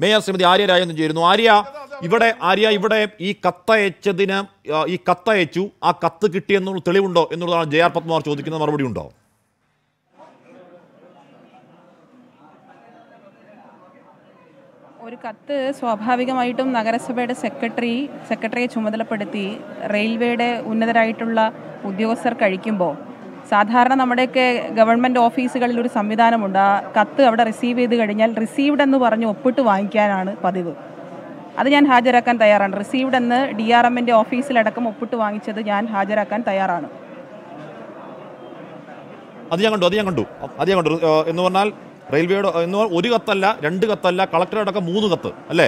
Mayor Shrimati Arya Rajendran ചേരുന്നു ആര്യ ഇവിടെ ആര്യ ഇവിടെ ഈ കത്തയച്ചതിന് ആ, ഈ കത്തയച്ചു ആ കത്ത് കിട്ടിയെന്നുള്ള തെളിവുണ്ടോ എന്നുള്ളതാണ് ജെ ആർ പത്മകുമാർ ചോദിക്കുന്ന മറുപടി ഉണ്ടോ ഒരു കത്ത് സ്വാഭാവികമായിട്ടും നഗരസഭയുടെ സെക്രട്ടറി സെക്രട്ടറിയെ ചുമതലപ്പെടുത്തി റെയിൽവേയുടെ ഉന്നതരായിട്ടുള്ള ഉദ്യോഗസ്ഥർ കഴിക്കുമ്പോൾ സാധാരണ നമ്മുടെയൊക്കെ ഗവൺമെൻറ് ഓഫീസുകളിൽ ഒരു സംവിധാനമുണ്ട് ആ കത്ത് അവിടെ റിസീവ് ചെയ്ത് കഴിഞ്ഞാൽ റിസീവ്ഡ് എന്ന് പറഞ്ഞ് ഒപ്പിട്ട് വാങ്ങിക്കാനാണ് പതിവ് അത് ഞാൻ ഹാജരാക്കാൻ തയ്യാറാണ് റിസീവ്ഡ് എന്ന് ഡി ആർ എമ്മിൻ്റെ ഓഫീസിലടക്കം ഒപ്പിട്ട് വാങ്ങിച്ചത് ഞാൻ ഹാജരാക്കാൻ തയ്യാറാണ് അത് ഞാൻ കണ്ടു അത് ഞാൻ കണ്ടു അത് ഞാൻ കണ്ടു ഏഹ്, എന്ന് പറഞ്ഞാൽ റെയിൽവേയുടെ എന്ന് പറഞ്ഞാൽ ഒരു കത്തല്ല രണ്ട് കത്തല്ല കളക്ടറടക്കം മൂന്ന് കത്ത് അല്ലേ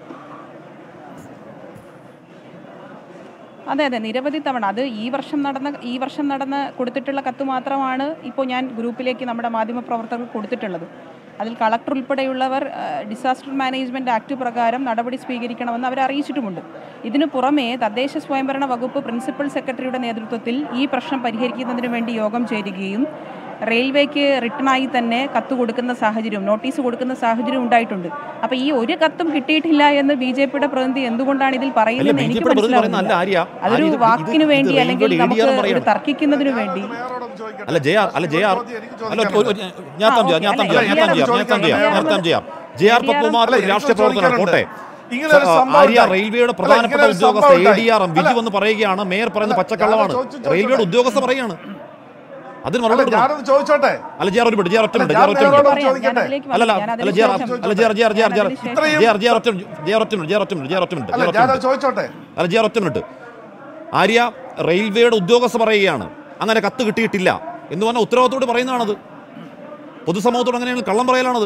അതെ അതെ നിരവധി തവണ അത് ഈ വർഷം നടന്ന ഈ വർഷം നടന്ന കൊടുത്തിട്ടുള്ള കത്ത് മാത്രമാണ് ഇപ്പോൾ ഞാൻ ഗ്രൂപ്പിലേക്ക് നമ്മുടെ മാധ്യമപ്രവർത്തകർ കൊടുത്തിട്ടുള്ളത് അതിൽ കളക്ടർ ഉൾപ്പെടെയുള്ളവർ ഡിസാസ്റ്റർ മാനേജ്മെൻറ്റ് ആക്ട് പ്രകാരം നടപടി സ്വീകരിക്കണമെന്ന് അവരെ അറിയിച്ചിട്ടുമുണ്ട് ഇതിനു പുറമെ തദ്ദേശ സ്വയംഭരണ വകുപ്പ് പ്രിൻസിപ്പൽ സെക്രട്ടറിയുടെ നേതൃത്വത്തിൽ ഈ പ്രശ്നം പരിഹരിക്കുന്നതിന് വേണ്ടി യോഗം ചേരുകയും റെയിൽവേക്ക് റിട്ടേണായി തന്നെ കത്ത് കൊടുക്കുന്ന സാഹചര്യം നോട്ടീസ് കൊടുക്കുന്ന സാഹചര്യം ഉണ്ടായിട്ടുണ്ട് അപ്പോൾ ഈ ഒരു കത്തും കിട്ടിയിട്ടില്ല എന്ന് ബി ജെ പിയുടെ പ്രതിനിധി എന്തുകൊണ്ടാണ് ഇതിൽ അല്ല പറയുന്നത് ബി ജെ എനിക്ക് പിയുടെ പ്രതിനിധി പറയുന്ന അല്ല മനസ്സിലാവുന്നില്ല ആര്യ അതൊരു ആര്യ, ഇത് വാക്കിന് ഇത് വേണ്ടി ഇത് അല്ലെങ്കിൽ റെയിൽവേയുടെ നമുക്ക് ADR ഒരു പറയാണ്. തർക്കിക്കുന്നതിന് വേണ്ടി അല്ല ജെ ആർ അല്ല ജെ ആർ അല്ല ഒരു- ഒരു- ഞാൻ താം ചെയ്യാം ഞാൻ താം ചെയ്യാം ഞാൻ താം ചെയ്യാം ഞാൻ താം ചെയ്യാം ഞാൻ താം ചെയ്യാം ജെ ആർ പത്മകുമാർ അല്ല, എനിക്ക് രാഷ്ട്രീയ പ്രവർത്തകനാണ് ചോദിക്കാനുണ്ട്. കോട്ടെ ഇങ്ങനെ ഒരു സംഭവം ആര്യ ഉണ്ടായി. റെയിൽവേയുടെ അല്ല, പ്രധാനപ്പെട്ട ഇങ്ങനെ ഒരു ഉദ്യോഗസ്ഥ സംഭവം എ ഡി ആർ എം ഉണ്ടായി. ബിജു എന്ന് പറയുകയാണ് മേയർ പറയുന്ന അല്ല, പച്ചക്കള്ളമാണ് ഞാനത് ചോദിച്ചു- റെയിൽവേയുടെ ഉദ്യോഗസ്ഥ പറയാണ് അതിന് അല്ല, മറുപടി കൊടുക്കണം. ഞാനൊന്ന് ചോദിച്ചോട്ടെ അല്ല ജെ ആർ ഒരു മിനിറ്റ് ജെ ആർ ഒറ്റ മിനിറ്റ് ജെ ഞാൻ ആർ ഒറ്റ മിനിറ്റ് നിങ്ങളോട് പറയാം, ഞാൻ ചോദിക്കട്ടെ? അതിലേക്ക് അല്ല വരാം. അല്ല ഞാൻ അല്ല ജെ ആർ അതിനുശേഷം- അല്ല J R J R J R J R ഞാൻ അതിനുശേഷം- ജെ ആർ ജെ ആർ ഒറ്റ മിനിറ്റ് ജെ ആർ ഒറ്റ മിനിറ്റ് ജെ ആർ ഒറ്റ മിനിറ്റ് ജെ ആർ ഒറ്റ മിനിറ്റ് ജെ ആർ ഒറ്റ അല്ല മിനിറ്റ് ഞാനത് ചോദിച്ചോട്ടെ അല്ല ജെ ആർ ഒറ്റ മിനിറ്റ് ആര്യ റെയിൽവേയുടെ ഉദ്യോഗസ്ഥ പറയുകയാണ് അങ്ങനെ കത്ത് കിട്ടിയിട്ടില്ല എന്ന് പറഞ്ഞാൽ ഉത്തരവാദിത്തോട് പറയുന്നതാണത് പൊതുസമൂഹത്തോട് അങ്ങനെയാണ് കള്ളം പറയലാണത്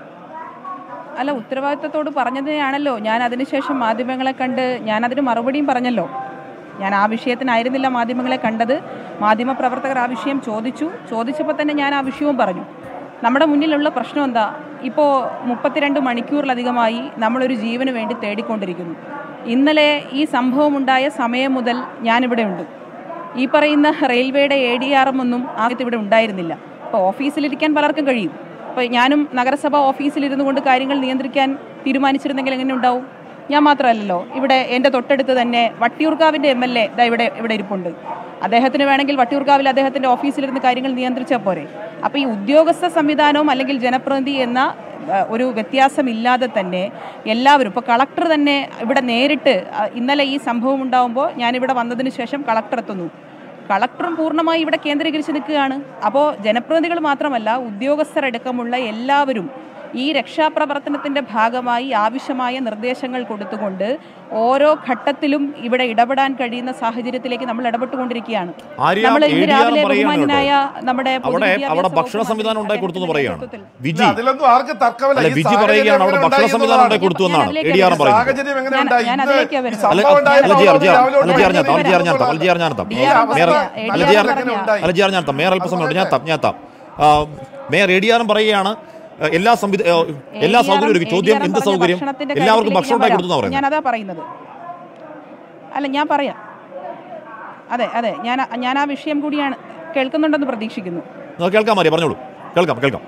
അല്ല ഉത്തരവാദിത്തത്തോട് പറഞ്ഞതിനാണല്ലോ ഞാൻ അതിനുശേഷം മാധ്യമങ്ങളെ കണ്ട് ഞാൻ അതിന് മറുപടിയും പറഞ്ഞല്ലോ ഞാൻ ആ വിഷയത്തിനായിരുന്നില്ല മാധ്യമങ്ങളെ കണ്ടത് മാധ്യമപ്രവർത്തകർ ആ വിഷയം ചോദിച്ചു ചോദിച്ചപ്പോൾ തന്നെ ഞാൻ ആ വിഷയവും പറഞ്ഞു നമ്മുടെ മുന്നിലുള്ള പ്രശ്നം എന്താ ഇപ്പോൾ മുപ്പത്തിരണ്ട് മണിക്കൂറിലധികമായി നമ്മളൊരു ജീവന് വേണ്ടി തേടിക്കൊണ്ടിരിക്കുന്നു ഇന്നലെ ഈ സംഭവമുണ്ടായ സമയം മുതൽ ഞാനിവിടെ ഉണ്ട് ഈ പറയുന്ന റെയിൽവേയുടെ എ ഡി ആർ എം ഒന്നും ആദ്യത്തെ ഇവിടെ ഉണ്ടായിരുന്നില്ല അപ്പോൾ ഓഫീസിലിരിക്കാൻ പലർക്കും കഴിയും അപ്പോൾ ഞാനും നഗരസഭ ഓഫീസിലിരുന്നു കൊണ്ട് കാര്യങ്ങൾ നിയന്ത്രിക്കാൻ തീരുമാനിച്ചിരുന്നെങ്കിൽ എങ്ങനെ ഉണ്ടാവും ഞാൻ മാത്രമല്ലല്ലോ ഇവിടെ എൻ്റെ തൊട്ടടുത്ത് തന്നെ വട്ടിയൂർക്കാവിൻ്റെ എം എൽ എ ഇതാ ഇവിടെ ഇവിടെ ഇരിപ്പുണ്ട് അദ്ദേഹത്തിന് വേണമെങ്കിൽ വട്ടിയൂർക്കാവിൽ അദ്ദേഹത്തിൻ്റെ ഓഫീസിലിരുന്ന് കാര്യങ്ങൾ നിയന്ത്രിച്ചാൽ പോരെ അപ്പോൾ ഈ ഉദ്യോഗസ്ഥ സംവിധാനവും അല്ലെങ്കിൽ ജനപ്രതിനിധി എന്ന ആ, ഒരു വ്യത്യാസമില്ലാതെ തന്നെ എല്ലാവരും ഇപ്പോൾ കളക്ടർ തന്നെ ഇവിടെ നേരിട്ട് ആ, ഇന്നലെ ഈ സംഭവം ഉണ്ടാകുമ്പോൾ ഞാനിവിടെ വന്നതിന് ശേഷം കളക്ടർ എത്തുന്നു കളക്ടറും പൂർണ്ണമായി ഇവിടെ കേന്ദ്രീകരിച്ച് നിൽക്കുകയാണ് അപ്പോൾ ജനപ്രതിനിധികൾ മാത്രമല്ല ഉദ്യോഗസ്ഥരടക്കമുള്ള എല്ലാവരും ഈ രക്ഷാപ്രവർത്തനത്തിൻ്റെ ഭാഗമായി ആവശ്യമായ നിർദ്ദേശങ്ങൾ കൊടുത്തുകൊണ്ട് ഓരോ ഘട്ടത്തിലും ഇവിടെ ഇടപെടാൻ കഴിയുന്ന സാഹചര്യത്തിലേക്ക് നമ്മൾ ഇടപെട്ടുകൊണ്ടിരിക്കുകയാണ് ആര്യ നമ്മൾ ഇന്ന് ADR രാവിലെ പറയുകയാണ് ബഹുമാനായ നമ്മുടെ അവിടെ പൊതുവിദ്യാഭ്യാസ അവിടെ വകുപ്പ് ഭക്ഷണ സംവിധാനം ഉണ്ടാക്കി കൊടുത്തു എന്ന് അദ്ദേഹത്തിന്റെ പറയുകയാണ് നേതൃത്വത്തിൽ. വിജി അതിലൊന്നും ആർക്കും തർക്കമില്ല അല്ല ഈ വിജി സാഹചര്യം പറയുകയാണ് അവിടെ എങ്ങനെ ഭക്ഷണ ഉണ്ടായി സംവിധാനം ഉണ്ടാക്കി എന്നുള്ളതാണ്. കൊടുത്തു എന്നാണ് ഞാൻ എ ഡി ആർ അതിലേക്ക് പറയുന്നത് സാഹചര്യം എങ്ങനെ ഞാൻ- ഉണ്ടായി ഞാൻ ഇന്ന് അതിലേക്ക് ഈ വരുന്നത്. അല്ല സംഭവം ഉണ്ടായ അല്ല ജി ആർ ജി ആർ രാവിലെ അല്ല ജി ആർ ഞാൻ താം അല്ല ജി ആർ ഞാൻ താം അല്ല ഉണ്ടായി. ജി ആർ ഞാൻ താം ഡി ആർ മേയർ പറഞ്ഞ- അല്ല ജി ആർ എങ്ങനെ ഉണ്ടായി? അല്ല ജി ആർ ഞാൻ താം മേയർ അല്പസമയം ഞാൻ താം ഞാൻ താം ആ, മേയർ എ ഡി ആറും പറയുകയാണ് ആ, എല്ലാ സംവിധ ആ, എല്ലാ ADR സൗകര്യവും ഒരുക്കി ചോദ്യം ADR എന്ത് പറഞ്ഞ സൗകര്യം ഭക്ഷണത്തിന്റെ എല്ലാവർക്കും കാര്യത്തിലേക്ക് ഭക്ഷണം ഉണ്ടാക്കി ഞാൻ കൊടുത്തു വരാം. പറയുന്നത് ഞാനതാ പറയുന്നത് അല്ല ഞാൻ പറയാം അതെ അതെ ഞാൻ ഞാൻ ആ വിഷയം കൂടിയാണ് കേൾക്കുന്നുണ്ടെന്ന് പ്രതീക്ഷിക്കുന്നു നിങ്ങൾക്ക് കേൾക്കാം മാറിയ പറഞ്ഞോളൂ കേൾക്കാം കേൾക്കാം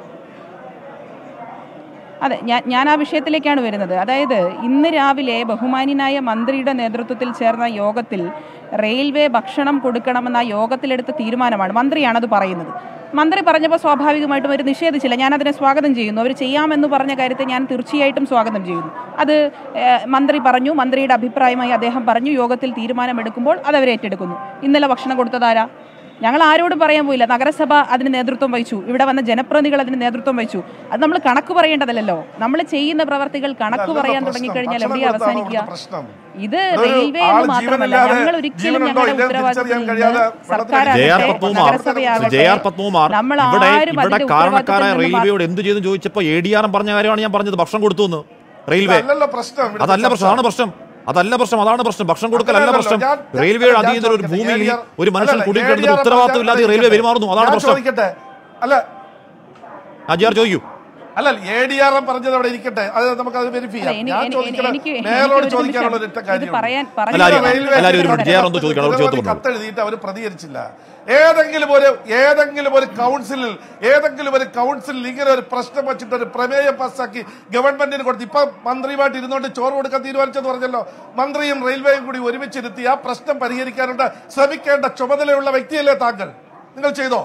അതെ ഞാൻ ഞാൻ ആ വിഷയത്തിലേക്കാണ് വരുന്നത് അതായത് ഇന്ന് രാവിലെ ബഹുമാന്യനായ മന്ത്രിയുടെ നേതൃത്വത്തിൽ ചേർന്ന യോഗത്തിൽ റെയിൽവേ ഭക്ഷണം കൊടുക്കണമെന്ന ആ യോഗത്തിലെടുത്ത തീരുമാനമാണ് മന്ത്രിയാണത് പറയുന്നത് മന്ത്രി പറഞ്ഞപ്പോൾ സ്വാഭാവികമായിട്ടും അവർ നിഷേധിച്ചില്ല ഞാൻ അതിനെ സ്വാഗതം ചെയ്യുന്നു അവർ ചെയ്യാമെന്ന് പറഞ്ഞ കാര്യത്തെ ഞാൻ തീർച്ചയായിട്ടും സ്വാഗതം ചെയ്യുന്നു അത് ഏഹ്, മന്ത്രി പറഞ്ഞു മന്ത്രിയുടെ അഭിപ്രായമായി അദ്ദേഹം പറഞ്ഞു യോഗത്തിൽ തീരുമാനമെടുക്കുമ്പോൾ അത് അവർ ഏറ്റെടുക്കുന്നു ഇന്നലെ ഭക്ഷണം കൊടുത്തതാരാ ഞങ്ങൾ ആരോടും പറയാൻ പോയില്ല നഗരസഭ അതിന് നേതൃത്വം വഹിച്ചു ഇവിടെ വന്ന ജനപ്രതിനിധികൾ അതിന് നേതൃത്വം വഹിച്ചു അത് നമ്മൾ കണക്ക് പറയേണ്ടതല്ലല്ലോ നമ്മൾ ചെയ്യുന്ന പ്രവർത്തികൾ കണക്ക് അതല്ലല്ലോ പറയാൻ പ്രശ്നം. തുടങ്ങിക്കഴിഞ്ഞാൽ ഭക്ഷണം എവിടെയാ കൊടുത്താണോ അവസാനിക്കുക ഇവിടുത്തെ പ്രശ്നം? ഇത് ഇതൊരു റെയിൽവേ ആള് എന്ന് മാത്രമല്ല ജീവനില്ലാതെ ഞങ്ങൾ ഒരിക്കലും ജീവനുണ്ടോ ഞങ്ങളുടെ ഇല്ലയോ എന്ന് ഉത്തരവാദിത്തത്തിൽ തിരിച്ചറിയാൻ നിന്ന് കഴിയാതെ ജെ ആർ സർക്കാരാകട്ടെ പത്മകുമാർ ജെ ആർ നഗരസഭയാകട്ടെ പത്മകുമാർ നമ്മൾ ഇവിടെ ആരും ഇവിടെ അതിന്റെ കാരണക്കാരായ ഉത്തരവാദിത്തത്തിൽ നിന്ന് റെയിൽവേയോട് എന്ത് ചെയ്തു ചോദിച്ചപ്പോൾ എ ഡി ആറും പറഞ്ഞ കാര്യമാണ് ഞാൻ പറഞ്ഞത് ഭക്ഷണം കൊടുത്തു എന്ന് റെയിൽവേ അതല്ലല്ലോ പ്രശ്നം ഇവിടുത്തെ അതല്ല പ്രശ്നം അതാണ് ചർച്ച. പ്രശ്നം അതല്ല പ്രശ്നം അതാണ് പ്രശ്നം ഭക്ഷണം കൊടുക്കലല്ല അതല്ലല്ലോ, പ്രശ്നം ഞാൻ- റെയിൽവേയുടെ ഞാൻ അധീനതയിൽ ഒരു ചോദിക്കട്ടെ, ഭൂമിയിൽ ADR ഒരു മനുഷ്യൻ അല്ലല്ല, കുടിക്കേണ്ടത് ADR ഉത്തരവാദിത്തം ഇല്ലാതെ ഞാൻ റെയിൽവേ പെരുമാറുന്നു അതാണ് ഞാൻ പ്രശ്നം ചോദിക്കട്ടെ അല്ല അജിയാർ ചോദിക്കൂ അല്ല എ ഡി ആർ എം പറഞ്ഞത് അവിടെ ഇരിക്കട്ടെ അത് നമുക്ക് അത് വെരിഫൈ അല്ല, ചെയ്യാം എനി- ഞാൻ എനി- ചോദിക്കണ എനിക്ക് മേയറോട് എനിക്ക് ഒരു ചോദിക്കാനുള്ള നിമിഷം ഒറ്റ ഇത് കാര്യം പറയാൻ അല്ല, ആര്യ, പറഞ്ഞു അല്ല, ആര്യ, ഒരു മിനിറ്റ്. ജെ ആർ ഒന്ന് ചോദിക്കണം, അവർ ചോദിച്ചോളൂ. കത്തെഴുതിയിട്ട് അവർ പ്രതികരിച്ചില്ല ഏതെങ്കിലും ഒരു ഏതെങ്കിലും ഒരു കൗൺസിലിൽ ഏതെങ്കിലും ഒരു കൗൺസിലിൽ ഇങ്ങനെ ഒരു പ്രശ്നം വെച്ചിട്ട് ഒരു പ്രമേയം പാസ്സാക്കി ഗവൺമെന്റിന് കൊടുത്ത് ഇപ്പൊ മന്ത്രിയുമായിട്ട് ഇരുന്നുകൊണ്ട് ചോറ് കൊടുക്കാൻ തീരുമാനിച്ചെന്ന് പറഞ്ഞല്ലോ മന്ത്രിയും റെയിൽവേയും കൂടി ഒരുമിച്ചിരുത്തി ആ പ്രശ്നം പരിഹരിക്കാനുള്ള ശ്രമിക്കേണ്ട ചുമതലയുള്ള വ്യക്തിയല്ലേ താങ്കൾ നിങ്ങൾ ചെയ്തോ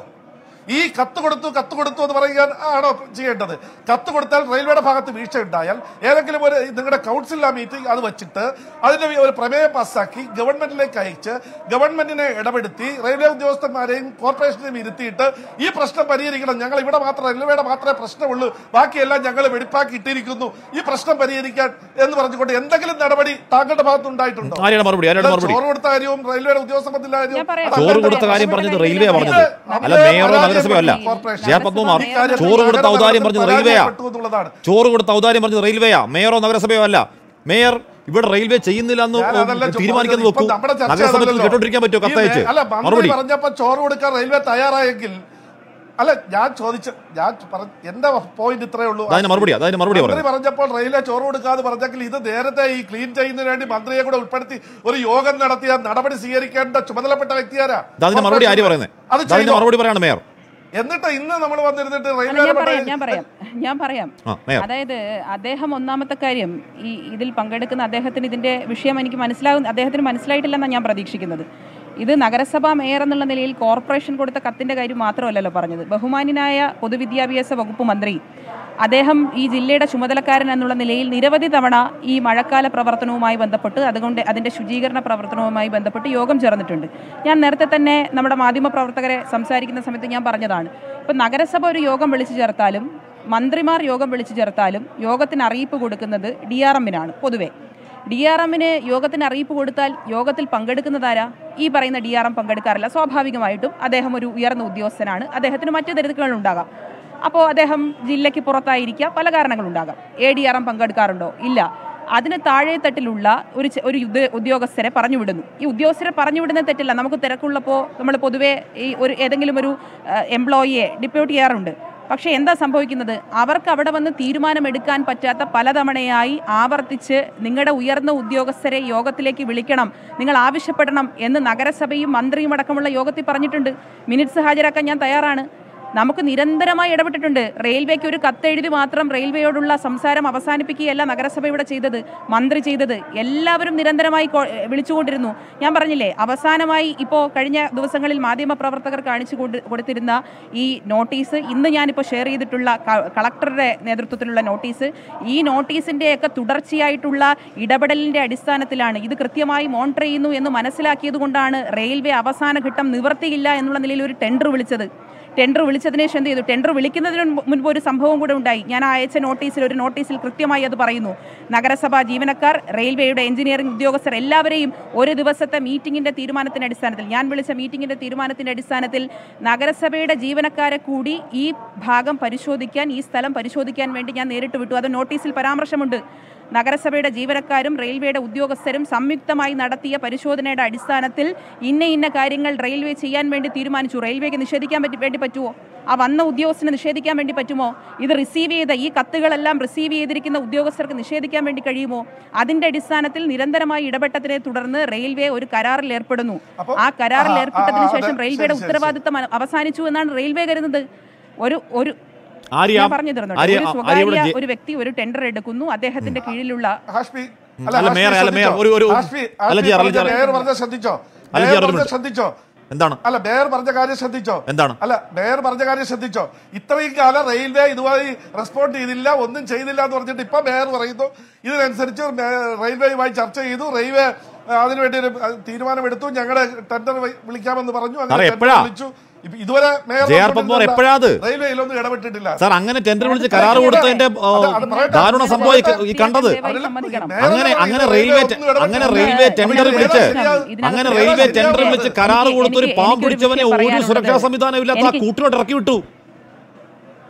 ഈ കത്ത് കൊടുത്തു കത്ത് കൊടുത്തു എന്ന് പറയാൻ ആണോ ചെയ്യേണ്ടത് കത്ത് കൊടുത്താൽ റെയിൽവേയുടെ ഭാഗത്ത് വീഴ്ച ഉണ്ടായാൽ ഏതെങ്കിലും ഒരു നിങ്ങളുടെ കൗൺസിൽ ആ മീറ്റിംഗ് അത് വെച്ചിട്ട് അതിന്റെ ഒരു പ്രമേയം പാസ്സാക്കി ഗവൺമെന്റിലേക്ക് അയച്ച് ഗവൺമെന്റിനെ ഇടപെടുത്തി റെയിൽവേ ഉദ്യോഗസ്ഥന്മാരെയും കോർപ്പറേഷനെയും ഇരുത്തിയിട്ട് ഈ പ്രശ്നം പരിഹരിക്കണം ഞങ്ങൾ ഇവിടെ മാത്രം റെയിൽവേയുടെ മാത്രമേ പ്രശ്നമുള്ളൂ ബാക്കിയെല്ലാം ഞങ്ങൾ വെടിപ്പാക്കി ഇട്ടിരിക്കുന്നു ഈ പ്രശ്നം പരിഹരിക്കാൻ എന്ന് പറഞ്ഞുകൊണ്ട് എന്തെങ്കിലും നടപടി താങ്കളുടെ ഭാഗത്ത് ഉണ്ടായിട്ടുണ്ടോ ആരെയാണ് മറുപടി ആരെയാണ് മറുപടി ചോറ് കൊടുത്ത കാര്യവും റെയിൽവേയുടെ ഉദ്യോഗസ്ഥന്റെ ഞാൻ കാര്യവും പറയാം. അതല്ല ചോറ് കൊടുത്ത കാര്യം പറഞ്ഞത് റെയിൽവേ പറഞ്ഞത് അല്ല മേയറോ നഗരസഭയോ അല്ല ജെ ആർ പത്മകുമാർ ചോറ് കൊടുത്ത ഔദാര്യം പറഞ്ഞത് റെയിൽവേയാ എന്നുള്ളതാണ് ചോറ് കൊടുത്ത ഔദാര്യം പറഞ്ഞത് റെയിൽവേയാ മേയറോ നഗരസഭയോ അല്ല മേയർ ഇവിടെ റെയിൽവേ ചെയ്യുന്നില്ല എന്ന് ഞാൻ അതല്ല ചോ- തീരുമാനിക്കുന്നത് ഇപ്പൊ വെക്കൂ നമ്മുടെ ചർച്ച നഗരസഭയ്ക്ക് അതല്ലല്ലോ. കേട്ടോണ്ടിരിക്കാൻ പറ്റുമോ ഈ കത്തയച്ച് മേ- അല്ല മന്ത്രി മറുപടി പറഞ്ഞപ്പോ ചോറ് കൊടുക്കാൻ റെയിൽവേ തയ്യാറായെങ്കിൽ അല്ല ഞാൻ ചോദിച്ച ഞാൻ പറഞ്ഞ എന്റെ പോയിന്റ് ഇത്രേ ഉള്ളൂ അതിന് മറുപടി അതിന് മറുപടി മന്ത്രി പറയാം പറഞ്ഞപ്പോൾ റെയിൽവേ ചോറ് കൊടുക്കാതെ പറഞ്ഞെങ്കിൽ ഇത് നേരത്തെ ഈ ക്ലീൻ ചെയ്യുന്നതിന് വേണ്ടി മന്ത്രിയെ കൂടെ ഉൾപ്പെടുത്തി ഒരു യോഗം നടത്തിയ നടപടി സ്വീകരിക്കേണ്ട ചുമതലപ്പെട്ട വ്യക്തിയാരാ അതിന് മറുപടി ആര് പറയുന്നത് അത് അതിന് ചെയ്തോ? മറുപടി പറയാണ് മേയർ എന്നിട്ട് ഇന്ന് നമ്മൾ വന്നിരുന്നിട്ട് അല്ല, ഞാൻ റെയിൽവേ പറയാം ഞാൻ പറയാം ഞാൻ പറയാം ആ മേയർ അതായത് അദ്ദേഹം ഒന്നാമത്തെ കാര്യം ഈ ഇതിൽ പങ്കെടുക്കുന്ന അദ്ദേഹത്തിന് ഇതിന്റെ വിഷയം എനിക്ക് മനസ്സിലാകും അദ്ദേഹത്തിന് മനസ്സിലായിട്ടില്ലെന്നാണ് ഞാൻ പ്രതീക്ഷിക്കുന്നത് ഇത് നഗരസഭാ മേയർ എന്നുള്ള നിലയിൽ കോർപ്പറേഷൻ കൊടുത്ത കത്തിന്റെ കാര്യം മാത്രമല്ലല്ലോ പറഞ്ഞത് ബഹുമാന്യനായ പൊതുവിദ്യാഭ്യാസ വകുപ്പ് മന്ത്രി അദ്ദേഹം ഈ ജില്ലയുടെ ചുമതലക്കാരൻ എന്നുള്ള നിലയിൽ നിരവധി തവണ ഈ മഴക്കാല പ്രവർത്തനവുമായി ബന്ധപ്പെട്ട് അതുകൊണ്ട് അതിന്റെ ശുചീകരണ പ്രവർത്തനവുമായി ബന്ധപ്പെട്ട് യോഗം ചേർന്നിട്ടുണ്ട് ഞാൻ നേരത്തെ തന്നെ നമ്മുടെ മാധ്യമ പ്രവർത്തകരെ സംസാരിക്കുന്ന സമയത്ത് ഞാൻ പറഞ്ഞതാണ് ഇപ്പം നഗരസഭ ഒരു യോഗം വിളിച്ചു ചേർത്താലും മന്ത്രിമാർ യോഗം വിളിച്ചു ചേർത്താലും യോഗത്തിന് അറിയിപ്പ് കൊടുക്കുന്നത് ഡി ആർ എമ്മിനാണ് പൊതുവെ ഡി ആർ എമ്മിന് യോഗത്തിന് അറിയിപ്പ് കൊടുത്താൽ യോഗത്തിൽ പങ്കെടുക്കുന്നതാരാ ഈ പറയുന്ന ഡി ആർ എം പങ്കെടുക്കാറില്ല സ്വാഭാവികമായിട്ടും അദ്ദേഹം ഒരു ഉയർന്ന ഉദ്യോഗസ്ഥനാണ് അദ്ദേഹത്തിന് മറ്റു തിരക്കുകളുണ്ടാകാം അപ്പോൾ അദ്ദേഹം ജില്ലയ്ക്ക് പുറത്തായിരിക്കാം പല കാരണങ്ങളുണ്ടാകാം എ ഡി ആർ എം പങ്കെടുക്കാറുണ്ടോ ഇല്ല അതിന് താഴെത്തട്ടിലുള്ള ഒരു ചെ- ഒരു യുദ്ധ ഉദ്യോഗസ്ഥരെ പറഞ്ഞു വിടുന്നു ഈ ഉദ്യോഗസ്ഥരെ പറഞ്ഞു വിടുന്ന തെറ്റില്ല നമുക്ക് തിരക്കുള്ളപ്പോൾ നമ്മൾ പൊതുവേ ഈ ഒരു ഏതെങ്കിലും ഒരു എംപ്ലോയിയെ ഡിപ്യൂട്ട് ചെയ്യാറുണ്ട് പക്ഷേ എന്താ സംഭവിക്കുന്നത് അവർക്ക് അവിടെ വന്ന് തീരുമാനമെടുക്കാൻ പറ്റാത്ത പലതവണയായി ആവർത്തിച്ച് നിങ്ങളുടെ ഉയർന്ന ഉദ്യോഗസ്ഥരെ യോഗത്തിലേക്ക് വിളിക്കണം നിങ്ങൾ ആവശ്യപ്പെടണം എന്ന് നഗരസഭയും മന്ത്രിയും അടക്കമുള്ള യോഗത്തിൽ പറഞ്ഞിട്ടുണ്ട് മിനിറ്റ്സ് ഹാജരാക്കാൻ ഞാൻ തയ്യാറാണ് നമുക്ക് നിരന്തരമായി ഇടപെട്ടിട്ടുണ്ട് റെയിൽവേക്ക് ഒരു കത്തെഴുതി മാത്രം റെയിൽവേയോടുള്ള സംസാരം അവസാനിപ്പിക്കുകയല്ല നഗരസഭ ഇവിടെ ചെയ്തത് മന്ത്രി ചെയ്തത് എല്ലാവരും നിരന്തരമായി കോ- വിളിച്ചുകൊണ്ടിരുന്നു ഞാൻ പറഞ്ഞില്ലേ അവസാനമായി ഇപ്പോൾ കഴിഞ്ഞ ദിവസങ്ങളിൽ മാധ്യമപ്രവർത്തകർ കാണിച്ചു കൊണ്ട് കൊടുത്തിരുന്ന ഈ നോട്ടീസ് ഇന്ന് ഞാനിപ്പോൾ ഷെയർ ചെയ്തിട്ടുള്ള ക- കളക്ടറുടെ നേതൃത്വത്തിലുള്ള നോട്ടീസ് ഈ നോട്ടീസിൻ്റെയൊക്കെ തുടർച്ചയായിട്ടുള്ള ഇടപെടലിൻ്റെ അടിസ്ഥാനത്തിലാണ് ഇത് കൃത്യമായി മോണിറ്റർ ചെയ്യുന്നു എന്ന് മനസ്സിലാക്കിയത് കൊണ്ടാണ് റെയിൽവേ അവസാന ഘട്ടം നിവർത്തിയില്ല എന്നുള്ള നിലയിൽ ഒരു ടെൻഡർ വിളിച്ചത് ടെൻഡർ വിളിച്ചതിന് ശേഷം എന്ത് ചെയ്തു ടെൻഡർ വിളിക്കുന്നതിന് മുൻപ് മുൻപ് ഒരു സംഭവം കൂടെ ഉണ്ടായി ഞാൻ അയച്ച നോട്ടീസിൽ ഒരു നോട്ടീസിൽ കൃത്യമായി അത് പറയുന്നു നഗരസഭാ ജീവനക്കാർ റെയിൽവേയുടെ എഞ്ചിനീയറിംഗ് ഉദ്യോഗസ്ഥർ എല്ലാവരെയും ഒരു ദിവസത്തെ മീറ്റിംഗിന്റെ തീരുമാനത്തിന്റെ അടിസ്ഥാനത്തിൽ ഞാൻ വിളിച്ച മീറ്റിംഗിന്റെ തീരുമാനത്തിന്റെ അടിസ്ഥാനത്തിൽ നഗരസഭയുടെ ജീവനക്കാരെ കൂടി ഈ ഭാഗം പരിശോധിക്കാൻ ഈ സ്ഥലം പരിശോധിക്കാൻ വേണ്ടി ഞാൻ നേരിട്ട് വിട്ടു അത് നോട്ടീസിൽ പരാമർശമുണ്ട് നഗരസഭയുടെ ജീവനക്കാരും റെയിൽവേയുടെ ഉദ്യോഗസ്ഥരും സംയുക്തമായി നടത്തിയ പരിശോധനയുടെ അടിസ്ഥാനത്തിൽ ഇന്ന ഇന്ന കാര്യങ്ങൾ റെയിൽവേ ചെയ്യാൻ വേണ്ടി തീരുമാനിച്ചു റെയിൽവേക്ക് നിഷേധിക്കാൻ പറ്റി വേണ്ടി പറ്റുമോ ആ വന്ന ഉദ്യോഗസ്ഥന് നിഷേധിക്കാൻ വേണ്ടി പറ്റുമോ ഇത് റിസീവ് ചെയ്ത ഈ കത്തുകളെല്ലാം റിസീവ് ചെയ്തിരിക്കുന്ന ഉദ്യോഗസ്ഥർക്ക് നിഷേധിക്കാൻ വേണ്ടി കഴിയുമോ അതിന്റെ അടിസ്ഥാനത്തിൽ നിരന്തരമായി ഇടപെട്ടതിനെ തുടർന്ന് റെയിൽവേ ഒരു കരാറിൽ ഏർപ്പെടുന്നു അപ്പൊ- ആ കരാറിൽ ആ, ആ, ഏർപ്പെട്ടതിന് ആ, ശേഷം അതെ, റെയിൽവേയുടെ ശരി, ശരി, ഉത്തരവാദിത്തം അവ- അവസാനിച്ചു എന്നാണ് റെയിൽവേ കരുതുന്നത് ഒരു ഒരു ആര്യ ഞാൻ പറഞ്ഞു തരുന്നുണ്ട് ആര്യ ഒരു ആര്യ ഇവിടെ സ്വകാര്യ ജെ- ഒരു വ്യക്തി ഒരു ടെൻഡർ എടുക്കുന്നു അദ്ദേഹത്തിന്റെ കീഴിലുള്ള ഹാഷ്മി അല്ല, ഹാഷ്മി മേയർ, അല്ല, മേയർ, ശ്രദ്ധിച്ചോ? ഒരു- ഒരു- ഹാഷ്മി, അല്ല, ഹാഷ്മി ജി, അല്ല, പറഞ്ഞ ജി, മേയർ പറഞ്ഞ ശ്രദ്ധിച്ചോ അല്ല, ജി, മേയർ ഒരു പറഞ്ഞ മിനിറ്റ്. ശ്രദ്ധിച്ചോ എന്താണ് അല്ല മേയർ പറഞ്ഞ കാര്യം ശ്രദ്ധിച്ചോ എന്താണ്? അല്ല മേയർ പറഞ്ഞ കാര്യം ശ്രദ്ധിച്ചോ ഇത്രയും കാലം റെയിൽവേ ഇതുമായി റെസ്പോണ്ട് ചെയ്തില്ല ഒന്നും ചെയ്തില്ല എന്ന് പറഞ്ഞിട്ട് ഇപ്പൊ മേയർ പറയുന്നു ഇതിനനുസരിച്ച് മേ- റെയിൽവേയുമായി ചർച്ച ചെയ്തു റെയിൽവേ ആ, അതിനുവേണ്ടി ഒരു ആ, തീരുമാനമെടുത്തു ഞങ്ങളുടെ ടെൻഡർ വിളിക്കാമെന്ന് പറഞ്ഞു സാറേ, അങ്ങനെ എപ്പോഴാ? ടെൻഡർ വിളിച്ചു ഇപ്പൊ ഇതുവരെ മേയർ ജെ ആർ പത്മകുമാർ എപ്പോഴാ അത്? റെയിൽവേയിലൊന്നും ഇടപെട്ടിട്ടില്ല സാർ അങ്ങനെ ടെൻഡർ വിളിച്ച് കരാർ കൊടുത്തതിന്റെ ആ, അത് അത് പറയട്ടെ. ദാരുണ സംഭവം ഈ ക- ഈ കണ്ടത് ദയവായി സമ്മതിക്കണം. മേയർ അങ്ങനെ ഒന്നും അങ്ങനെ പറയില്ല, റെയിൽവേ ഒന്നും ഇടപെട്ടില്ല. അങ്ങനെ റെയിൽവേ ടെൻഡർ ഇതിനകത്ത് വിളിച്ച് ഇതിനകത്ത് അങ്ങനെ ഇതിനകത്ത് റെയിൽവേ ഇതിനകത്ത് ടെൻഡർ വിളിച്ച് കരാർ എനിക്ക് കൊടുത്ത് ഒരു എനിക്ക് പാവം എനിക്കൊരു പിടിച്ചവനെ വിഷയം ഒരു പറയാനുള്ളത് സുരക്ഷാ സംവിധാനം ഇല്ലാത്ത ആ എനിക്ക് കൂട്ടിലോട്ട് ഇറക്കി വിട്ടു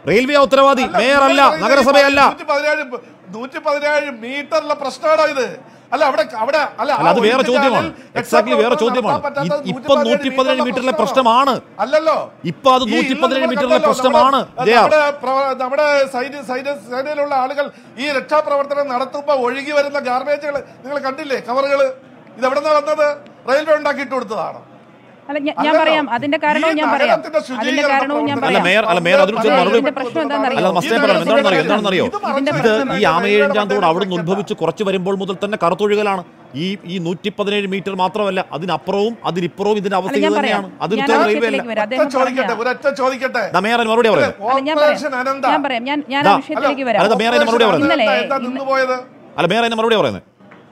റെയിൽവേ ഉത്തരവാദി മേയറല്ല നഗരസഭയല്ല നൂറ്റി പതിനേഴ് നൂറ്റി പതിനേഴ് മീറ്ററിലെ പ്രശ്നമാണോ ഇത് അല്ല അവിടെ അവിടെ അല്ല അല്ല അത് ആ വേറെ ഒഴിഞ്ഞ ചോദ്യമാണ് ചാനൽ എക്സാക്ട്ലി വേറെ ചോദ്യമാണ് നടത്താൻ പറ്റാത്ത ഇ- ഇപ്പൊ 117 നൂറ്റി പതിനേഴ് മീറ്ററിലെ പ്രശ്നമാണ് അല്ലല്ലോ ഇപ്പൊ അത് ഈ 117 ഇന്ന് മീറ്ററിലെ കണ്ടല്ലോ, പ്രശ്നമാണ് നമ്മുടെ- ജയ. നമ്മുടെ പ്രവ- നമ്മുടെ സൈന്യ സൈന്യ സേനയിലുള്ള ആളുകൾ ഈ രക്ഷാപ്രവർത്തനം നടത്തുമ്പോ ഒഴുകി വരുന്ന ഗാർബേജുകൾ നിങ്ങൾ കണ്ടില്ലേ കവറുകൾ ഇത് എവിടെ നിന്നാണ് വന്നത് റെയിൽവേ ഉണ്ടാക്കിയിട്ട് കൊടുത്തതാണ് അല്ല ഞാൻ- ഞാൻ അല്ലല്ലോ. പറയാം അതിന്റെ കാരണവും ഈ ഞാൻ പറയാം നഗരത്തിന്റെ അതിന്റെ ശുചീകരണ കാരണവും ഞാൻ പ്രവർത്തനം- അല്ല പറയാം മേയർ അല്ല മേയർ അതിന് അല്ല, മറുപടി ഇതിന്റെ പ്രശ്നം എന്താണെന്നറിയോ? അല്ല മസ്തേ പറയാം എന്താണെന്നറിയോ എന്താണെന്നറിയോ ഇതിന്റെ ഇത് പ്രശ്നം ഈ ആമയേഴാം തോട് അവിടുന്ന് ഉത്ഭവിച്ച് കുറച്ച് വരുമ്പോൾ മുതൽ തന്നെ കറുത്തൊഴുകലാണ് ഈ ഈ നൂറ്റി പതിനേഴ് മീറ്റർ മാത്രമല്ല അതിനപ്പുറവും അതിനിപ്പുറവും ഇതിന്റെ അവസ്ഥ അല്ല, ഇത് ഞാൻ തന്നെയാണ് പറയാം. അതിന് ഞാൻ ഉത്തരം ആ റെയിൽവേ അല്ല വിഷയത്തിലേക്ക് വരാം. ഒറ്റ അദ്ദേഹം ചോദിക്കട്ടെ പറഞ്ഞ- ഒരൊറ്റ ചോദിക്കട്ടെ ദാ മേയർ അതിന് മറുപടി പറയുന്നത് അല്ല, ഞാൻ ഓപ്പറേഷൻ പറയാം അനന്ത ഞാൻ പറയാം ഞാൻ ഞാൻ ആ ദാ, വിഷയത്തിലേക്ക് അല്ല, വരാം ദാ മേയർ അതിന് മറുപടി പറയുന്നത് ഇന്നലെ എന്താ ഇന്ന് നിന്നുപോയത് അല്ല മേയർ അതിന് മറുപടി പറയുന്നത്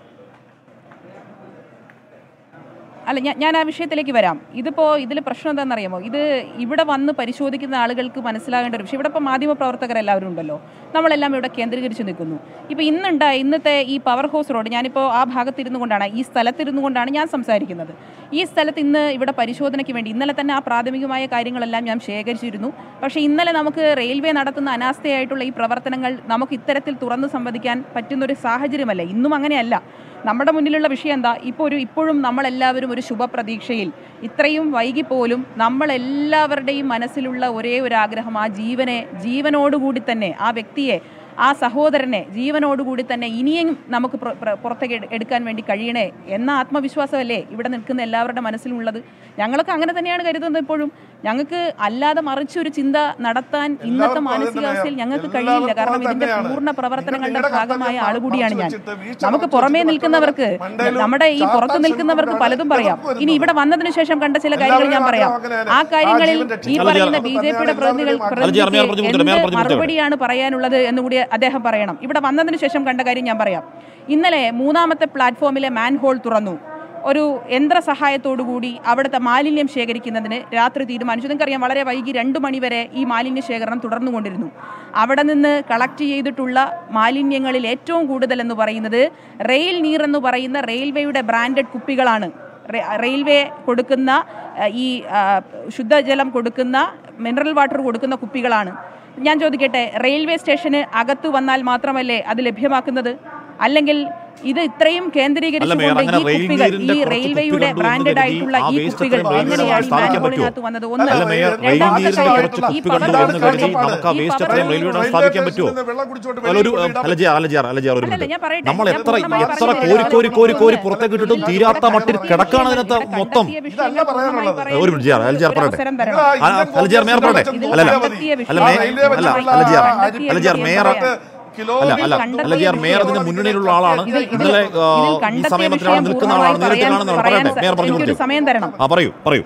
അല്ല ഞാൻ ഞാൻ ആ വിഷയത്തിലേക്ക് വരാം ഇതിപ്പോൾ ഇതിൽ പ്രശ്നം എന്താണെന്നറിയാമോ ഇത് ഇവിടെ വന്ന് പരിശോധിക്കുന്ന ആളുകൾക്ക് മനസ്സിലാകേണ്ട ഒരു വിഷയം ഇവിടെ ഇപ്പോൾ മാധ്യമ പ്രവർത്തകരെല്ലാവരും ഉണ്ടല്ലോ നമ്മളെല്ലാം ഇവിടെ കേന്ദ്രീകരിച്ച് നിൽക്കുന്നു ഇപ്പോൾ ഇന്നുണ്ടായ ഇന്നത്തെ ഈ പവർ ഹൗസ് റോഡ് ഞാനിപ്പോൾ ആ ഭാഗത്തിരുന്നു കൊണ്ടാണ് ഈ സ്ഥലത്തിരുന്നു കൊണ്ടാണ് ഞാൻ സംസാരിക്കുന്നത് ഈ സ്ഥലത്ത് ഇന്ന് ഇവിടെ പരിശോധനയ്ക്ക് വേണ്ടി ഇന്നലെ തന്നെ ആ പ്രാഥമികമായ കാര്യങ്ങളെല്ലാം ഞാൻ ശേഖരിച്ചിരുന്നു പക്ഷേ ഇന്നലെ നമുക്ക് റെയിൽവേ നടത്തുന്ന അനാസ്ഥയായിട്ടുള്ള ഈ പ്രവർത്തനങ്ങൾ നമുക്ക് ഇത്തരത്തിൽ തുറന്ന് സംവദിക്കാൻ പറ്റുന്നൊരു സാഹചര്യമല്ല ഇന്നും അങ്ങനെയല്ല നമ്മുടെ മുന്നിലുള്ള വിഷയം എന്താ ഇപ്പോൾ ഒരു ഇപ്പോഴും നമ്മളെല്ലാവരും ഒരു ശുഭപ്രതീക്ഷയിൽ ഇത്രയും വൈകി പോലും നമ്മളെല്ലാവരുടെയും മനസ്സിലുള്ള ഒരേ ഒരു ആഗ്രഹം ആ ജീവനെ ജീവനോടുകൂടി തന്നെ ആ വ്യക്തിയെ ആ സഹോദരനെ ജീവനോടുകൂടി തന്നെ ഇനിയും നമുക്ക് പ്ര- പ്ര- പുറത്തേക്ക് എട്- എടുക്കാൻ വേണ്ടി കഴിയണേ എന്ന ആത്മവിശ്വാസമല്ലേ ഇവിടെ നിൽക്കുന്ന എല്ലാവരുടെ മനസ്സിലുള്ളത് ഞങ്ങളൊക്കെ അങ്ങനെ തന്നെയാണ് കരുതുന്നത് ഇപ്പോഴും ഞങ്ങൾക്ക് അല്ലാതെ മറിച്ചൊരു ചിന്ത നടത്താൻ ഇന്നത്തെ എല്ലാവർക്കും അത് മാനസികാവസ്ഥയിൽ തന്നെയാണ്. ഞങ്ങൾക്ക് എല്ലാവർക്കും കഴിയില്ല കാരണം അത് ഇതിന്റെ തന്നെയാണ്. പൂർണ്ണ പ്രവർത്തനങ്ങളുടെ നിങ്ങളുടെ ഭാഗമായ കർത്തവ്യം ആളുകൂടിയാണ് ഞാൻ മറച്ചു വെച്ചിട്ട് വീഴ്ച നമുക്ക് മറച്ചു പുറമേ വെച്ചിട്ട് നിൽക്കുന്നവർക്ക് മണ്ടയിലും നമ്മുടെ ഈ പുറത്ത് ചാത്താൻ നിൽക്കുന്നവർക്ക് ശ്രമിക്കുന്ന പലതും പറയാം ആളുകൾക്ക് ഇനി ഇവിടെ വന്നതിന് ശേഷം കണ്ട ചില കാര്യങ്ങൾ ഞാൻ എല്ലാവരും പറയാം അങ്ങനെയാണ്. ആ ആ കാര്യങ്ങളിൽ ജീവൻ ഈ രക്ഷിക്കാൻ പറയുന്ന അത് ബി ജെ പിയുടെ തന്നെയാണ് പ്രതിനിധികൾ എല്ലാവരും അല്ല, ജി ആർ, മേയർ പറഞ്ഞു കൊടുത്തേ, മേയർ എന്ത് പറഞ്ഞു കൊടുത്തേ. മറുപടിയാണ് പറയാനുള്ളത് എന്നുകൂടി അദ്ദേഹം പറയണം ഇവിടെ വന്നതിന് ശേഷം കണ്ട കാര്യം ഞാൻ പറയാം ഇന്നലെ മൂന്നാമത്തെ പ്ലാറ്റ്ഫോമിലെ മാൻ ഹോൾ തുറന്നു ഒരു യന്ത്ര സഹായത്തോടുകൂടി അവിടുത്തെ മാലിന്യം ശേഖരിക്കുന്നതിന് രാത്രി തീരുമാനിച്ചു നിങ്ങൾക്കറിയാം വളരെ വൈകി രണ്ടു മണിവരെ ഈ മാലിന്യ ശേഖരണം തുടർന്നുകൊണ്ടിരുന്നു അവിടെ നിന്ന് കളക്ട് ചെയ്തിട്ടുള്ള മാലിന്യങ്ങളിൽ ഏറ്റവും കൂടുതൽ എന്ന് പറയുന്നത് റെയിൽ നീർ എന്ന് പറയുന്ന റെയിൽവേയുടെ ബ്രാൻഡഡ് കുപ്പികളാണ് റെ- റെയിൽവേ കൊടുക്കുന്ന അഹ്, ഈ ആ, ശുദ്ധജലം കൊടുക്കുന്ന മിനറൽ വാട്ടർ കൊടുക്കുന്ന കുപ്പികളാണ് ഞാൻ ചോദിക്കട്ടെ റെയിൽവേ സ്റ്റേഷന് അകത്ത് വന്നാൽ മാത്രമല്ലേ അത് ലഭ്യമാക്കുന്നത് അല്ലെങ്കിൽ ഇത് ഇത്രയും അല്ല മേയർ, കേന്ദ്രീകരിച്ചുകൊണ്ട് അങ്ങനെ ഈ റെയിൽ കുപ്പികൾ നീരിന്റെ ഈ കുറച്ച് റെയിൽവേയുടെ കുപ്പികൾ ബ്രാൻഡഡ് കരുതി ആയിട്ടുള്ള ആ ഈ waste കുപ്പികൾ എത്രയും വേഗം എങ്ങനെയാണ് ഈ സ്ഥാപിക്കാൻ മാൻഹോളിനകത്ത് പറ്റുമോ? വന്നത് അല്ല, ഒന്ന് മേയർ, റെയിൽ രണ്ടാമത്തെ നീരിന്റെ കാര്യം കുറച്ച് ഈ കുപ്പികൾ പവർ കൊണ്ടുവന്ന് ഹൗസ് കരുതി ഈ നമുക്ക് ആ പവർ waste ഹൗസ് എത്രയും റെയിൽവേ റെയിൽവേ സ്ഥാപിക്കാൻ പറ്റുമോ സ്റ്റേഷനിൽ നിന്ന് വെള്ളം കുടിച്ചോണ്ട് അല്ല ഒരു വെളിയിൽ ഇടാൻ അലജിയാർ അലജിയാർ അലജിയാർ ഒരു അല്ലല്ല, മിനിറ്റ് ഞാൻ പറയട്ടെ. നമ്മൾ ഞാൻ എത്ര പൂർണ്ണമായി എത്ര പറഞ്ഞില്ല. കോരി കോരി കോരി കോരി ഇവിടെ പുറത്തേക്ക് ഇട്ടിട്ടും ഇവിടെ തീരാത്ത കണ്ടെത്തിയ മട്ടിൽ വിഷയങ്ങൾ കിടക്കാണ് അതിനകത്ത് ഇവിടെ മൊത്തം കണ്ടെത്തിയ ഇതല്ല വിഷയങ്ങൾ പറയാനുള്ളത്. പൂർണ്ണമായി ഒരു മിനിറ്റ്, ജി ആർ, അലജിയാർ ഒരു പറയട്ടെ. അവസരം നിങ്ങൾ തരണം. ആ ഇന്ത്യൻ അല്ല, ജിയാർ, മേയർ പറയട്ടെ. ഇതിൽ അല്ല, അല്ല. കണ്ടെത്തിയ അല്ല, വിഷയം. മേ- റെയിൽവേ അല്ല, വെച്ചിട്ടുള്ള അല്ല, ജിയാർ. അരി- അല്ല, ജിയാർ, മേയർ കിലോ അല്ല അല്ല കണ്ടെത്തിയ അല്ല ജിയാർ മേയർ അതിന് വിഷയം. മുന്നണിയിലുള്ള ആളാണ് ഇത് ഇതിൽ- ഇന്നലെ ആ, ഇതിൽ ഈ കണ്ടെത്തിയ സമയത്തിലാണ് വിഷയം നിൽക്കുന്ന ആളാണ് പൂർണ്ണമായി നേരിട്ട് പറയാൻ- കാണുന്നതാണ് പറയാൻ പറയട്ടെ മേയർ പറഞ്ഞു എനിക്കൊരു കൊടുത്തു സമയം തരണം ആ പറയൂ പറയൂ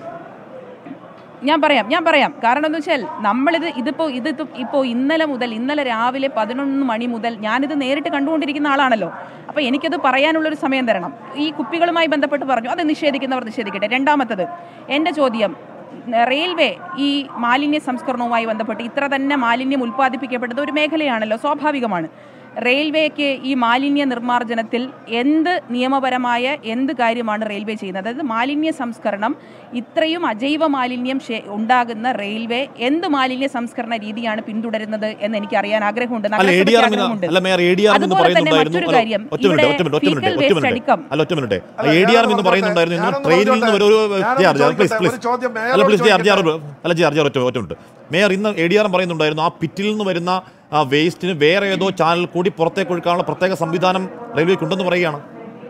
ഞാൻ പറയാം ഞാൻ പറയാം കാരണം എന്ന് വെച്ചാൽ നമ്മളിത് ഇതിപ്പോൾ ഇത് ഇപ്പോൾ ഇന്നലെ മുതൽ ഇന്നലെ രാവിലെ പതിനൊന്ന് മണി മുതൽ ഞാനിത് നേരിട്ട് കണ്ടുകൊണ്ടിരിക്കുന്ന ആളാണല്ലോ അപ്പോൾ എനിക്കത് പറയാനുള്ളൊരു സമയം തരണം ഈ കുപ്പികളുമായി ബന്ധപ്പെട്ട് പറഞ്ഞു അത് നിഷേധിക്കുന്നവർ നിഷേധിക്കട്ടെ രണ്ടാമത്തത് എൻ്റെ ചോദ്യം റെയിൽവേ ഈ മാലിന്യ സംസ്കരണവുമായി ബന്ധപ്പെട്ട് ഇത്ര തന്നെ മാലിന്യം ഉൽപ്പാദിപ്പിക്കപ്പെടുന്ന ഒരു മേഖലയാണല്ലോ സ്വാഭാവികമാണ് റെയിൽവേക്ക് ഈ മാലിന്യ നിർമ്മാർജ്ജനത്തിൽ എന്ത് നിയമപരമായ എന്ത് കാര്യമാണ് റെയിൽവേ ചെയ്യുന്നത് അതായത് മാലിന്യ സംസ്കരണം ഇത്രയും അജൈവ മാലിന്യം ശേ- ഉണ്ടാകുന്ന റെയിൽവേ എന്ത് മാലിന്യ സംസ്കരണ രീതിയാണ് പിന്തുടരുന്നത് എന്ന് എനിക്ക് അറിയാൻ ആഗ്രഹമുണ്ട് അല്ല എ നഗരസഭയ്ക്ക് ഡി ആർ ആഗ്രഹമുണ്ട്. അല്ല മേയർ എ ഡി ആർ എന്ന് അതുപോലെ തന്നെ പറയുന്നുണ്ടായിരുന്നു മറ്റൊരു അല്ല, കാര്യം ഒറ്റ മിനിറ്റ് ഇവിടെ ഒറ്റ മിനിറ്റ് ഒറ്റ fecal മിനിറ്റ് ഒറ്റ waste മിനിറ്റ് അടക്കം അല്ല ഒറ്റ മിനിറ്റ് അല്ല, എ ഡി ആർ ഞാനൊന്ന് എന്ന് പറയുന്നുണ്ടായിരുന്നു ഇന്ന് ഞാനൊന്ന് ട്രെയിനിൽ നിന്ന് ഒരു ഒരു ഞാനൊന്ന് ജിയാർ ജിയാർ പ്ലീസ് ചോദിക്കട്ടെ, പ്ലീസ് ഒരു ചോദ്യം അല്ല മേയറോട് പ്ലീസ് ജിയാർ ജിയാർ ചോദിക്കട്ടെ. അല്ല ജിയാർ ജിയാർ ഒറ്റ ഒറ്റ മിനിറ്റ് മേയർ ഇന്ന് എ ഡി ആർ പറയുന്നുണ്ടായിരുന്നു ആ പിറ്റിൽ നിന്ന് വരുന്ന ആ വേസ്റ്റിന് വേറെ ഏതോ ചാനൽ കൂടി പുറത്തേക്ക് ഒഴുക്കാനുള്ള പ്രത്യേക സംവിധാനം റെയിൽവേക്ക് ഉണ്ടെന്ന് പറയുകയാണ്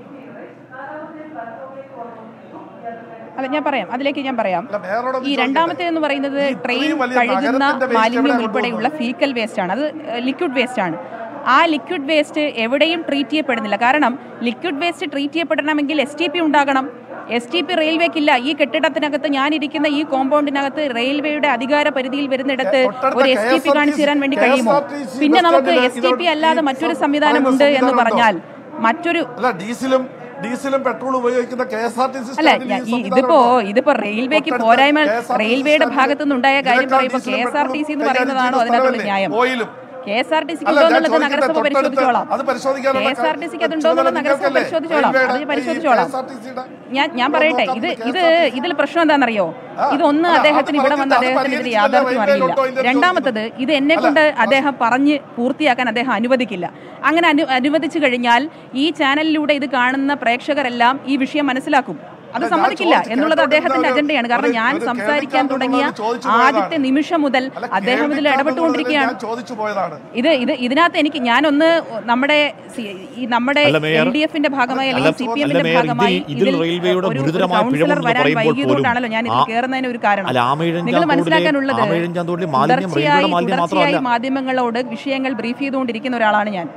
അല്ല ഞാൻ പറയാം അതിലേക്ക് ഞാൻ പറയാം അല്ല, മേയറോടൊന്ന് ഈ രണ്ടാമത്തെ എന്ന് പറയുന്നത് ഈ ട്രെയിൻ ഇത്രയും വലിയ കഴുകുന്ന നഗരത്തിന്റെ waste മാലിന്യം എവിടെ ഉൾപ്പെടെയുള്ള ഫീക്കൽ വേസ്റ്റ് ആണ് അത് ലിക്വിഡ് വേസ്റ്റ് ആണ് ആ ലിക്വിഡ് വേസ്റ്റ് എവിടെയും ട്രീറ്റ് ചെയ്യപ്പെടുന്നില്ല കാരണം ലിക്വിഡ് വേസ്റ്റ് ട്രീറ്റ് ചെയ്യപ്പെടണമെങ്കിൽ എസ് ടി പി ഉണ്ടാകണം എസ് ടി പി റെയിൽവേക്കില്ല ഈ കെട്ടിടത്തിനകത്ത് ഞാനിരിക്കുന്ന ഈ കോമ്പൗണ്ടിനകത്ത് റെയിൽവേയുടെ അധികാര പരിധിയിൽ വരുന്നിടത്ത് തൊട്ടടുത്ത ഒരു എസ് ടി പി KSRTC കാണിച്ചു തരാൻ വേണ്ടി കഴിയുമോ KSRTC പിന്നെ നമുക്ക് ബസ് എസ് ടി പി സ്റ്റാൻഡിൽ അല്ലാതെ ഈ മറ്റൊരു സം- സംവിധാനമുണ്ട് പറയുന്ന എന്ന് സംവിധാനം പറഞ്ഞാൽ മറ്റൊരു അല്ല ഡീസലും ഡീസലും പെട്രോൾ ഉപയോഗിക്കുന്ന K S R T C അല്ല ഞാൻ ഈ ഇതിപ്പോ ഇതിപ്പോ റെയിൽവേക്ക് പോരായ്മ റെയിൽവേയുടെ ഭാഗത്തു നിന്നുണ്ടായ കാര്യം പറയുമ്പോൾ K S R T C എന്ന് പറയുന്നതാണോ അതിനകത്തുള്ള ന്യായം ഓയിലും കെ എസ് ആർ ടി സിക്ക് അല്ല, ഞാൻ ഉണ്ടോ എന്നുള്ളത് ചോദിക്കട്ടെ, നഗരസഭ തൊട്ടടുത്ത് പരിശോധിച്ചോളാം അത് പരിശോധിക്കാനുള്ള കെ എസ് ആർ ടി സിക്ക് അതുണ്ടോ ചുമതല എന്നുള്ളത് നഗരസഭ നിങ്ങൾക്കല്ലേ? പരിശോധിച്ചോളാം അത് റെയിൽവേയുടെ ഈ പരിശോധിച്ചോളാം KSRTC-യുടെ ഞാൻ ഞാൻ പറയട്ടെ ഇത് ഇത് ഇതിൽ പ്രശ്നം എന്താണെന്നറിയോ ഇതൊന്ന് അല്ല, അദ്ദേഹത്തിന് അത് ഇവിടെ വന്ന് പറഞ്ഞിട്ട് അത് അദ്ദേഹത്തിന് ഇതിൽ പരിഹരിച്ചില്ല, യാഥാർത്ഥ്യം റെയിൽവേ അറിയില്ല ലോട്ടോ ഇല്ലെന്ന് രണ്ടാമത്തത് ഇത് എന്നെ കൊണ്ട് അദ്ദേഹം പറഞ്ഞ് പൂർത്തിയാക്കാൻ അദ്ദേഹം അനുവദിക്കില്ല അങ്ങനെ അനു അനുവദിച്ചു കഴിഞ്ഞാൽ ഈ ചാനലിലൂടെ ഇത് കാണുന്ന പ്രേക്ഷകരെല്ലാം ഈ വിഷയം മനസ്സിലാക്കും അത് അല്ല, ഞാൻ സമ്മതിക്കില്ല ചോദിച്ചു, എന്നുള്ളത് കേട്ടോണ്ടിരുന്ന അദ്ദേഹത്തിന്റെ ഒരു- അജണ്ടയാണ് കാരണം ഒരു- ഞാൻ ഒരു സംസാരിക്കാൻ കേൾവിക്കാരനോട് തുടങ്ങിയ ചോദിച്ചു പോയതാണ്. ആദ്യത്തെ നിമിഷം മുതൽ അല്ല, അദ്ദേഹം ഇതിൽ കേൾവിക്കാരനോട് ഇടപെട്ടുകൊണ്ടിരിക്കുകയാണ് ഞാൻ ചോദിച്ചു പോയതാണ് ഇത് ഇത് ഇതിനകത്ത് എനിക്ക് ഞാനൊന്ന് നമ്മുടെ സി- ഈ നമ്മുടെ അല്ല, മേയർ, എൽ ഡി എഫിന്റെ ഭാഗമായി അല്ല, അല്ലെങ്കിൽ സി പി അല്ല, എമ്മിന്റെ മേയർ, ഭാഗമായി ഇതിൽ- ഇതിൽ റെയിൽവേയുടെ ഒരു ഗുരുതരമായ കൗൺസിലർ പിഴവുണ്ടെന്ന് വരാൻ പറയുമ്പോൾ വൈകിയതുകൊണ്ടാണല്ലോ ഞാൻ ഇതിൽ പോലും കയറുന്നതിന് ഒരു കാരണം അല്ല, ആമയിഴഞ്ചാൻ നിങ്ങൾ തോടിലെ- മനസ്സിലാക്കാനുള്ളത് ആമയിഴഞ്ചാൻ തോടിലെ മാലിന്യം തുടർച്ചയായി റെയിൽവേയുടെ മാലിന്യം തുടർച്ചയായി മാത്രമല്ല. മാധ്യമങ്ങളോട് വിഷയങ്ങൾ ബ്രീഫ് ചെയ്തുകൊണ്ടിരിക്കുന്ന ഒരാളാണ് ഞാൻ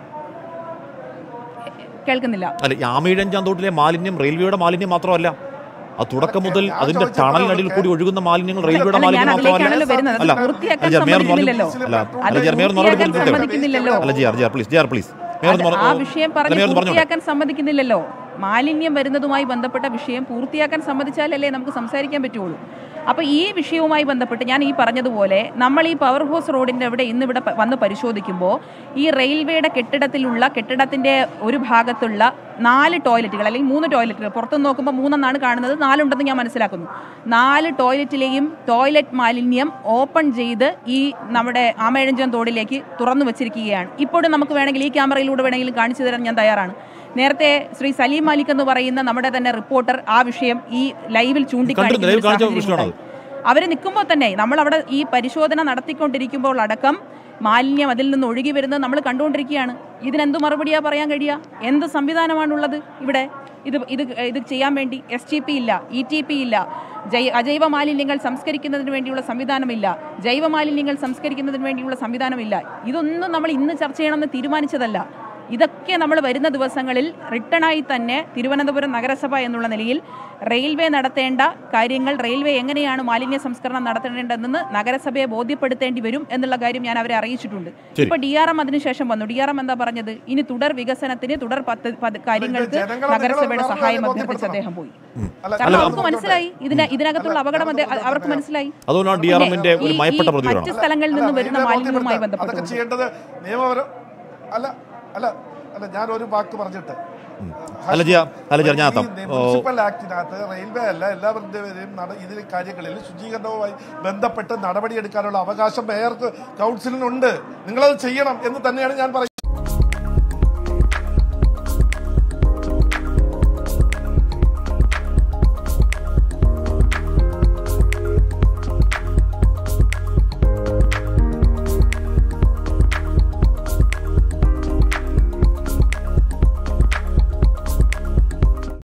കേൾക്കുന്നില്ല അല്ല ഈ ആമയിഴഞ്ചാൻ തോട്ടിലെ മാലിന്യം റെയിൽവേയുടെ മാലിന്യം മാത്രമല്ല അത് തുടക്കം മുതൽ ഞാൻ അതിന്റെ ചോദിച്ചപ്പോൾ ടണലിനടിയിൽ കൂടി ഒഴുകുന്ന മാലിന്യങ്ങൾ റെയിൽവേയുടെ അല്ല, ഞാൻ മാലിന്യം അതിലേക്കാണല്ലോ വരുന്നത്. മാത്രമല്ല അത് പൂർത്തിയാക്കാൻ അല്ല, മേയർ ഒന്ന് സമ്മതിക്കുന്നില്ലല്ലോ. പറഞ്ഞു. അല്ല അത് അല്ല, മേയർ ഒന്ന് മറുപടി പൂർത്തിയാക്കാൻ കൊടുക്കട്ടെ. സമ്മതിക്കുന്നില്ലല്ലോ. അല്ല J R J R please J R please mayor ഒന്ന് അത് മറു- ആ വിഷയം അല്ല, പറഞ്ഞ് മേയർ ഒന്ന് പറഞ്ഞോട്ടെ പൂർത്തിയാക്കാൻ സമ്മതിക്കുന്നില്ലല്ലോ മാലിന്യം വരുന്നതുമായി ബന്ധപ്പെട്ട വിഷയം പൂർത്തിയാക്കാൻ സമ്മതിച്ചാലല്ലേ നമുക്ക് സംസാരിക്കാൻ പറ്റുള്ളൂ അപ്പോൾ ഈ വിഷയവുമായി ബന്ധപ്പെട്ട് ഞാൻ ഈ പറഞ്ഞതുപോലെ നമ്മൾ ഈ പവർ ഹൗസ് റോഡിൻ്റെ അവിടെ ഇന്ന് ഇവിടെ പ- വന്ന് പരിശോധിക്കുമ്പോൾ ഈ റെയിൽവേയുടെ കെട്ടിടത്തിലുള്ള കെട്ടിടത്തിൻ്റെ ഒരു ഭാഗത്തുള്ള നാല് ടോയ്ലറ്റുകൾ അല്ലെങ്കിൽ മൂന്ന് ടോയ്ലറ്റുകൾ പുറത്തുനിന്ന് നോക്കുമ്പോൾ മൂന്നെന്നാണ് കാണുന്നത് നാലുണ്ടെന്ന് ഞാൻ മനസ്സിലാക്കുന്നു നാല് ടോയ്ലറ്റിലെയും ടോയ്ലറ്റ് മാലിന്യം ഓപ്പൺ ചെയ്ത് ഈ നമ്മുടെ ആമേഴഞ്ചം തോടിലേക്ക് തുറന്നു വച്ചിരിക്കുകയാണ് ഇപ്പോഴും നമുക്ക് വേണമെങ്കിൽ ഈ ക്യാമറയിലൂടെ വേണമെങ്കിലും കാണിച്ചു തരാൻ ഞാൻ തയ്യാറാണ് നേരത്തെ ശ്രീ സലീം മാലിക് എന്ന് പറയുന്ന നമ്മുടെ തന്നെ റിപ്പോർട്ടർ ആ വിഷയം ഈ ലൈവിൽ ചൂണ്ടിക്കാണിക്കുന്ന ലൈവ് ഒരു കാണിച്ച സാഹചര്യം വിഷയമാണത്. ഉണ്ടായി. അവർ നിൽക്കുമ്പോൾ തന്നെ നമ്മൾ അവിടെ ഈ പരിശോധന നടത്തിക്കൊണ്ടിരിക്കുമ്പോൾ അടക്കം മാലിന്യം അതിൽ നിന്ന് ഒഴുകി വരുന്നത് നമ്മൾ കണ്ടുകൊണ്ടിരിക്കുകയാണ് ഇതിനെന്ത് മറുപടിയാ പറയാൻ കഴിയുക എന്ത് സംവിധാനമാണുള്ളത് ഇവിടെ ഇത് ഇത് ഇത് ചെയ്യാൻ വേണ്ടി എസ് ടി പി ഇല്ല ഇ ടി പി ഇല്ല ജൈ അജൈവ മാലിന്യങ്ങൾ സംസ്കരിക്കുന്നതിന് വേണ്ടിയുള്ള സംവിധാനമില്ല ജൈവ മാലിന്യങ്ങൾ സംസ്കരിക്കുന്നതിന് വേണ്ടിയുള്ള സംവിധാനമില്ല ഇതൊന്നും നമ്മൾ ഇന്ന് ചർച്ച ചെയ്യണമെന്ന് തീരുമാനിച്ചതല്ല ഇതൊക്കെ നമ്മൾ വരുന്ന ദിവസങ്ങളിൽ റിട്ടേണായി തന്നെ തിരുവനന്തപുരം നഗരസഭ എന്നുള്ള നിലയിൽ റെയിൽവേ നടത്തേണ്ട കാര്യങ്ങൾ റെയിൽവേ എങ്ങനെയാണ് മാലിന്യ സംസ്കരണം നടത്തേണ്ടതെന്ന് നഗരസഭയെ ബോധ്യപ്പെടുത്തേണ്ടി വരും എന്നുള്ള കാര്യം ഞാൻ അവരെ അറിയിച്ചിട്ടുണ്ട് ശരി. ഇപ്പൊ ഡി ആർ എം അതിനുശേഷം വന്നു ഡി ആർ എം എന്താ പറഞ്ഞത് ഇനി തുടർ വികസനത്തിന് തുടർ പദ്ധ- പദ്ധ- കാര്യങ്ങൾക്ക് ജനങ്ങളെ നഗരസഭയുടെ നിങ്ങൾ സഹായം വേറെ അഭ്യർത്ഥിച്ച് ബോധ്യപ്പെടുത്തണം. അദ്ദേഹം പോയി അല്ല, കാരണം ഞാൻ അവർക്ക് ഒന്ന് മനസ്സിലായി ഇതിന ഇതിനകത്തുള്ള അല്ല, അപകടം ഞാൻ അദ്ദേഹം- ഒന്ന് അവർക്ക് പറയാം. മനസ്സിലായി അതുകൊണ്ടാണ് ഡി ആർ എമ്മിന്റെ ഒരു ഈ- മയപ്പെട്ട ഈ പ്രതികരണം മറ്റ് സ്ഥലങ്ങളിൽ നിന്ന് അല്ല, വരുന്ന റെയിൽവേ മാലിന്യവുമായി ബോധ്യപ്പെടുത്താം. അതൊക്കെ ബന്ധപ്പെട്ട് ചെയ്യേണ്ടത് നിയമപരം അല്ല അല്ല അല്ല ഞാൻ ഒരു വാക്ക് പറഞ്ഞിട്ട് അല്ല ജിയാ അല്ല ജിയാർ ഞാൻ ഈ എത്താം ഓ, മുനിസിപ്പൽ ആക്ടിനകത്ത് റെയിൽവേ അല്ല എല്ലാവരുടെയും നട ഇതിൽ കാര്യങ്ങളിൽ ശുചീകരണവുമായി ബന്ധപ്പെട്ട് നടപടിയെടുക്കാനുള്ള അവകാശം മേയർക്ക് കൗൺസിലിനുണ്ട് നിങ്ങളത് ചെയ്യണം എന്ന് തന്നെയാണ് ഞാൻ പറയുന്നത്